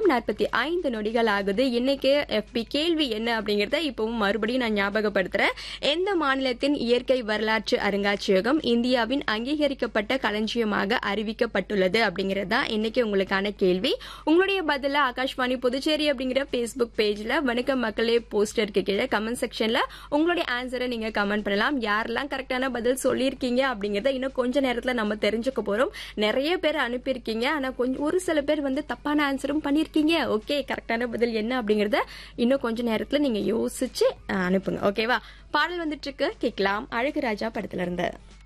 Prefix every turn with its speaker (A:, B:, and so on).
A: நாற்பத்தி ஐந்து நொடிகள் ஆகுது இன்னைக்கு எஃபி கேள்வி என்ன அப்படிங்கறத இப்பவும் மறுபடியும் நான் ஞாபகப்படுத்துறேன் எந்த மாநிலத்தின் இயற்கை வரலாற்று அருங்காட்சியகம் இந்தியாவின் அங்கீகரிக்கப்பட்ட களஞ்சியமாக அறிவிக்கப்பட்டுள்ளது அப்படிங்கறது தான் இன்னைக்கு உங்களுக்கான கேள்வி உங்களுடைய பதில ஆகாஷ்வாணி புதுச்சேரி அப்படிங்கிற ஃபேஸ்புக் பேஜ்ல வணக்கம் மக்களே போஸ்டருக்கு கீழே கமெண்ட் செக்ஷன்ல உங்களுடைய ஆன்சரை நீங்க கமெண்ட் பண்ணலாம் யாரெல்லாம் கரெக்டான பதில் சொல்லியிருக்கீங்க அப்படிங்கறத இன்னும் கொஞ்ச நேரத்துல நம்ம தெரிஞ்சுக்க போறோம் நிறைய பேர் அனுப்பியிருக்கீங்க ஆனா கொஞ்சம் ஒரு சில பேர் வந்து தப்பான ஆன்சரும் பண்ணிருக்கீங்க ஓகே கரெக்டான பதில் என்ன அப்படிங்கறத இன்னும் கொஞ்ச நேரத்துல நீங்க யோசிச்சு அஹ், அனுப்புங்க ஓகேவா பாடல் வந்துட்டு இருக்கு கேட்கலாம் அழகு ராஜா படத்துல இருந்து